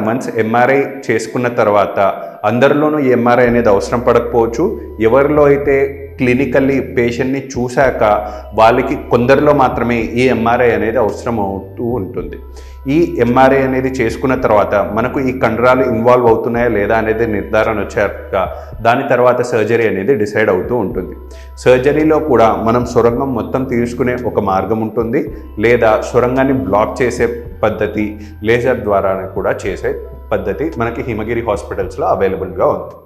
months MRI చేసుకున్న తర్వాత అందరిలోనూ ఈ ఎంఆర్ఐ అనేది అవసరం పడకపోవచ్చు ఎవరిలో అయితే క్లినికల్లీ పేషెంట్ని చూశాక వాళ్ళకి కొందరిలో మాత్రమే ఈ ఎంఆర్ఐ అనేది అవసరం అవుతూ ఉంటుంది ఈ ఎంఆర్ఐ అనేది చేసుకున్న తర్వాత మనకు ఈ కండరాలు ఇన్వాల్వ్ అవుతున్నాయా లేదా అనేది నిర్ధారణ వచ్చాక దాని తర్వాత సర్జరీ అనేది డిసైడ్ అవుతూ ఉంటుంది సర్జరీలో కూడా మనం సొరంగం మొత్తం తీసుకునే ఒక మార్గం ఉంటుంది లేదా సొరంగాన్ని బ్లాక్ చేసే పద్ధతి లేజర్ ద్వారా కూడా చేసే పద్ధతి మనకి హిమగిరి హాస్పిటల్స్లో అవైలబుల్గా ఉంది